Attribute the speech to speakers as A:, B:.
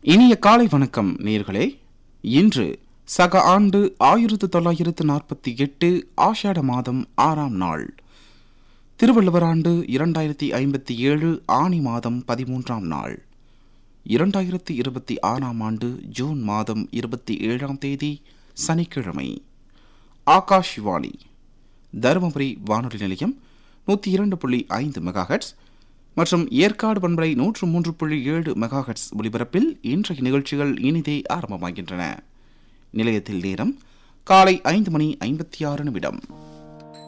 A: இனிய காலை வணக்கம் நேர்களே இன்று சக ஆண்டு ஆயிரத்து தொள்ளாயிரத்து நாற்பத்தி எட்டு ஆஷாட மாதம் ஆறாம் நாள் திருவள்ளுவர் ஆண்டு இரண்டாயிரத்தி ஐம்பத்தி ஏழு ஆனி மாதம் பதிமூன்றாம் நாள் இரண்டாயிரத்தி இருபத்தி ஆறாம் ஆண்டு ஜூன் மாதம் இருபத்தி ஏழாம் தேதி சனிக்கிழமை ஆகாஷ்வாணி தருமபுரி வானொலி நிலையம் நூற்றி இரண்டு புள்ளி ஐந்து மெகாஹெட்ஸ் மற்றும் ஏற்காடு பண்பலை நூற்று மூன்று புள்ளி ஏழு மெகாஹெட்ஸ் ஒலிபரப்பில் இன்றைய நிகழ்ச்சிகள் இனிதே ஆரம்பமாகின்றன நிலையத்தில் நேரம் காலை ஐந்து மணி ஐம்பத்தி ஆறு நிமிடம்